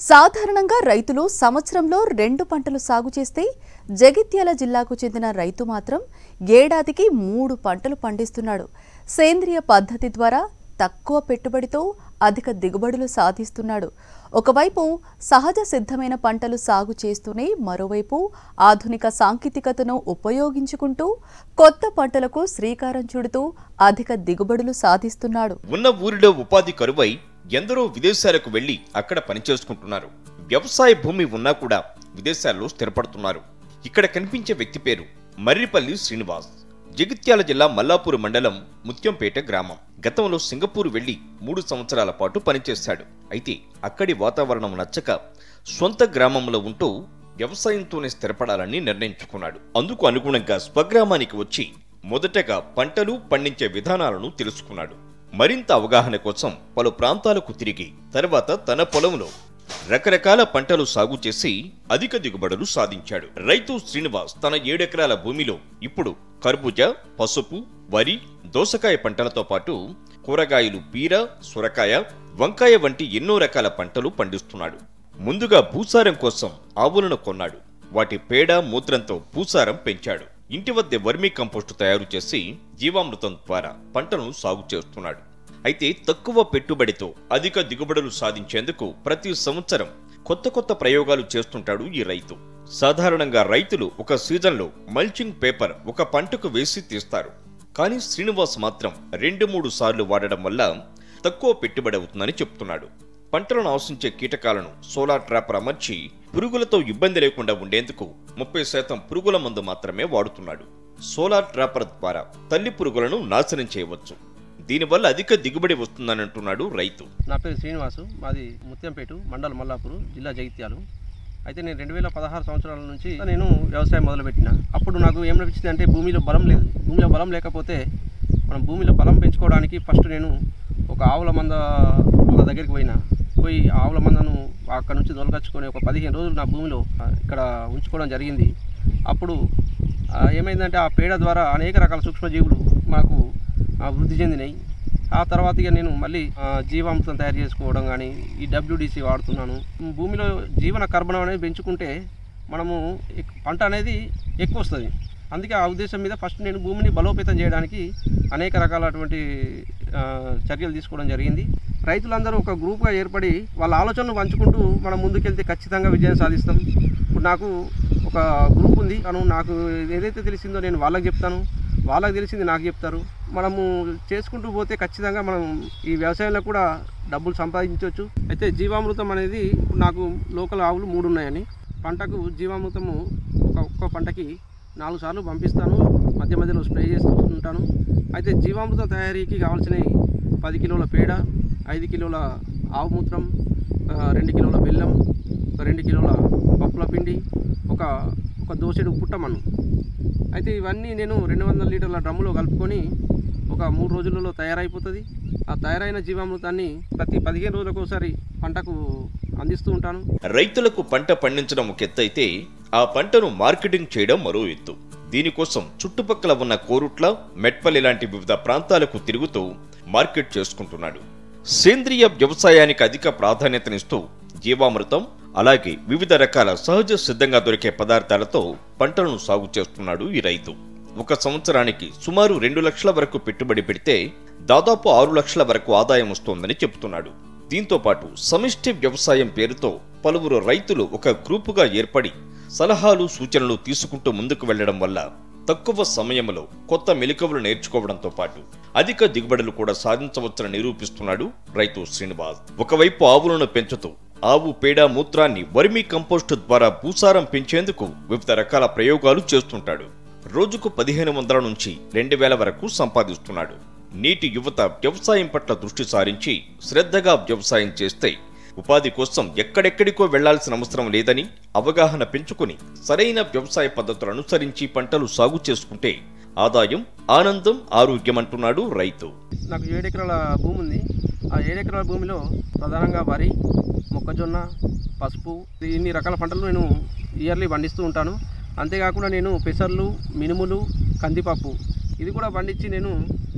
సాధారణంగా రైతులు సంవత్సరంలో రెండు పంటలు సాగు చేస్తే జగిత్యాల జిల్లాకు చెందిన రైతు మాత్రం ఏడాదికి మూడు పంటలు పండిస్తున్నాడు సేంద్రియ పద్ధతి ద్వారా తక్కువ పెట్టుబడితో అధిక దిగుబడులు సాధిస్తున్నాడు ఒకవైపు సహజ సిద్ధమైన పంటలు సాగు చేస్తూనే మరోవైపు ఆధునిక సాంకేతికతను ఉపయోగించుకుంటూ కొత్త పంటలకు శ్రీకారం చుడుతూ అధిక దిగుబడులు సాధిస్తున్నాడు ఉన్న ఊరిలో ఉపాధి కరువై ఎందరో విదేశాలకు వెళ్లి అక్కడ పనిచేసుకుంటున్నారు వ్యవసాయ భూమి ఉన్నా కూడా విదేశాల్లో స్థిరపడుతున్నారు ఇక్కడ కనిపించే వ్యక్తి పేరు మర్రిపల్లి శ్రీనివాస్ జగిత్యాల జిల్లా మల్లాపూర్ మండలం ముత్యంపేట గ్రామం గతంలో సింగపూర్ వెళ్లి మూడు సంవత్సరాల పాటు పనిచేశాడు అయితే అక్కడి వాతావరణం నచ్చక సొంత గ్రామంలో ఉంటూ వ్యవసాయంతోనే స్థిరపడాలని నిర్ణయించుకున్నాడు అందుకు అనుగుణంగా స్వగ్రామానికి వచ్చి మొదటగా పంటలు పండించే విధానాలను తెలుసుకున్నాడు మరింత అవగాహన కోసం పలు ప్రాంతాలకు తిరిగి తర్వాత తన పొలంలో రకరకాల పంటలు సాగు చేసి అధిక దిగుబడులు సాధించాడు రైతు శ్రీనివాస్ తన ఏడెకరాల భూమిలో ఇప్పుడు కర్బూజా పసుపు వరి దోసకాయ పంటలతో పాటు కూరగాయలు పీర సొరకాయ వంకాయ వంటి ఎన్నో రకాల పంటలు పండిస్తున్నాడు ముందుగా భూసారం కోసం ఆవులను కొన్నాడు వాటి పేడ మూత్రంతో భూసారం పెంచాడు ఇంటి వద్ద వర్మీ కంపోస్టు తయారు చేసి జీవామృతం ద్వారా పంటను సాగు చేస్తున్నాడు అయితే తక్కువ పెట్టుబడితో అధిక దిగుబడులు సాధించేందుకు ప్రతి సంవత్సరం కొత్త కొత్త ప్రయోగాలు చేస్తుంటాడు ఈ రైతు సాధారణంగా రైతులు ఒక సీజన్లో మల్చింగ్ పేపర్ ఒక పంటకు వేసి తీస్తారు కానీ శ్రీనివాస్ మాత్రం రెండు మూడు సార్లు వాడడం వల్ల తక్కువ పెట్టుబడి అవుతుందని చెప్తున్నాడు పంటలను ఆశించే కీటకాలను సోలార్ ట్రాపర్ అమర్చి పురుగులతో ఇబ్బంది లేకుండా ఉండేందుకు ముప్పై శాతం పురుగుల మందు మాత్రమే వాడుతున్నాడు సోలార్ ట్రాపర్ ద్వారా తల్లి పురుగులను నాశనం చేయవచ్చు దీనివల్ల అధిక దిగుబడి వస్తుందని అంటున్నాడు రైతు నా పేరు శ్రీనివాసు మాది ముత్యంపేట మండల్ మల్లాపూర్ జిల్లా జగిత్యాలు అయితే నేను రెండు వేల పదహారు సంవత్సరాల నుంచి నేను వ్యవసాయం మొదలుపెట్టిన అప్పుడు నాకు ఏమనిపించింది అంటే భూమిలో బలం లేదు భూమిలో బలం లేకపోతే మనం భూమిలో బలం పెంచుకోవడానికి ఫస్ట్ నేను ఒక ఆవుల మంద మంద దగ్గరికి పోయినా పోయి ఆ ఆవుల మందను అక్కడ నుంచి దొలకచ్చుకొని ఒక పదిహేను రోజులు నా భూమిలో ఆ, ఇక్కడ ఉంచుకోవడం జరిగింది అప్పుడు ఆ, ఏమైందంటే ఆ పేడ ద్వారా అనేక రకాల సూక్ష్మజీవులు మనకు ఆ, వృద్ధి చెందినాయి ఆ తర్వాత ఇక నేను మళ్ళీ ఆ, జీవామృతం తయారు చేసుకోవడం కానీ ఈ డబ్ల్యూడిసి వాడుతున్నాను భూమిలో జీవన కర్బనం అనేది పెంచుకుంటే మనము ఎక్- పంట అనేది ఎక్కువ వస్తుంది అందుకే ఆ ఉద్దేశం మీద ఫస్ట్ నేను భూమిని బలోపేతం చేయడానికి అనేక రకాలటువంటి ఆ, చర్యలు తీసుకోవడం జరిగింది రైతులందరూ ఒక గ్రూప్గా ఏర్పడి వాళ్ళ ఆలోచనలు పంచుకుంటూ మనం ముందుకెళ్తే ఖచ్చితంగా విజయం సాధిస్తాం ఇప్పుడు నాకు ఒక గ్రూప్ ఉంది తను నాకు ఏదైతే తెలిసిందో నేను వాళ్ళకి చెప్తాను వాళ్ళకి తెలిసింది నాకు చెప్తారు మనము చేసుకుంటూ పోతే ఖచ్చితంగా మనం ఈ వ్యవసాయంలో కూడా డబ్బులు సంపాదించవచ్చు అయితే జీవామృతం అనేది ఇప్పుడు నాకు లోకల్ ఆవులు మూడు ఉన్నాయని పంటకు జీవామృతము ఒక ఒక్క పంటకి నాలుగు సార్లు పంపిస్తాను మధ్య మధ్యలో స్ప్రే చేస్తూ ఉంటాను అయితే జీవామృతం తయారీకి కావాల్సినవి పది కిలోల పేడ ఐదు కిలోల ఆవు మూత్రం ఆ, రెండు కిలోల బెల్లం ఒక రెండు కిలోల పప్పుల పిండి ఒక ఒక దోసెడు పుట్టమన్ను అయితే ఇవన్నీ నేను రెండు వందల లీటర్ల డ్రమ్ములో కలుపుకొని ఒక మూడు రోజులలో తయారైపోతుంది ఆ తయారైన జీవామృతాన్ని ప్రతి పదిహేను రోజులకు ఒకసారి పంటకు అందిస్తూ ఉంటాను రైతులకు పంట పండించడం ఒక ఎత్తు అయితే ఆ పంటను మార్కెటింగ్ చేయడం మరో ఎత్తు దీనికోసం చుట్టుపక్కల ఉన్న కోరుట్ల మెట్పల్లి లాంటి వివిధ ప్రాంతాలకు తిరుగుతూ మార్కెట్ చేసుకుంటున్నాడు సేంద్రియ వ్యవసాయానికి అధిక ప్రాధాన్యతనిస్తూ జీవామృతం అలాగే వివిధ రకాల సహజ సిద్ధంగా దొరికే పదార్థాలతో పంటలను సాగు చేస్తున్నాడు ఈ రైతు ఒక సంవత్సరానికి సుమారు రెండు లక్షల వరకు పెట్టుబడి పెడితే దాదాపు ఆరు లక్షల వరకు ఆదాయం వస్తోందని చెబుతున్నాడు దీంతో పాటు సమిష్టి వ్యవసాయం పేరుతో పలువురు రైతులు ఒక గ్రూపుగా ఏర్పడి సలహాలు సూచనలు తీసుకుంటూ ముందుకు వెళ్లడం వల్ల తక్కువ సమయంలో కొత్త మెలకువలు నేర్చుకోవడంతో పాటు అధిక దిగుబడులు కూడా సాధించవచ్చని నిరూపిస్తున్నాడు రైతు శ్రీనివాస్ ఒకవైపు ఆవులను పెంచుతూ ఆవు పేడ మూత్రాన్ని వర్మీ కంపోస్టు ద్వారా భూసారం పెంచేందుకు వివిధ రకాల ప్రయోగాలు చేస్తుంటాడు రోజుకు పదిహేను వందల నుంచి రెండు వేల వరకు సంపాదిస్తున్నాడు నీటి యువత వ్యవసాయం పట్ల దృష్టి సారించి శ్రద్ధగా వ్యవసాయం చేస్తే ఉపాధి కోసం ఎక్కడెక్కడికో వెళ్లాల్సిన అవసరం లేదని అవగాహన పెంచుకుని సరైన వ్యవసాయ పద్ధతులను అనుసరించి పంటలు సాగు చేసుకుంటే ఆదాయం ఆనందం ఆరోగ్యం అంటున్నాడు రైతు నాకు ఏడు ఎకరాల భూమి ఉంది ఆ ఏడు ఎకరాల భూమిలో ప్రధానంగా వరి మొక్కజొన్న పసుపు ఇన్ని రకాల పంటలు నేను ఇయర్లీ పండిస్తూ ఉంటాను అంతేకాకుండా నేను పెసర్లు మినుములు కందిపప్పు ఇది కూడా పండించి నేను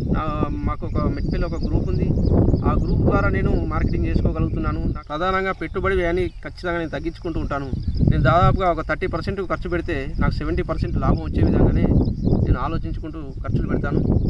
నా- మాకు ఒక మెట్పల్లి ఒక గ్రూప్ ఉంది ఆ గ్రూప్ ద్వారా నేను మార్కెటింగ్ చేసుకోగలుగుతున్నాను నాకు ప్రధానంగా పెట్టుబడి వ్యయాన్ని ఖచ్చితంగా నేను తగ్గించుకుంటూ ఉంటాను నేను దాదాపుగా ఒక థర్టీ పర్సెంట్ ఖర్చు పెడితే నాకు సెవెంటీ పర్సెంట్ లాభం వచ్చే విధంగానే నేను ఆలోచించుకుంటూ ఖర్చులు పెడతాను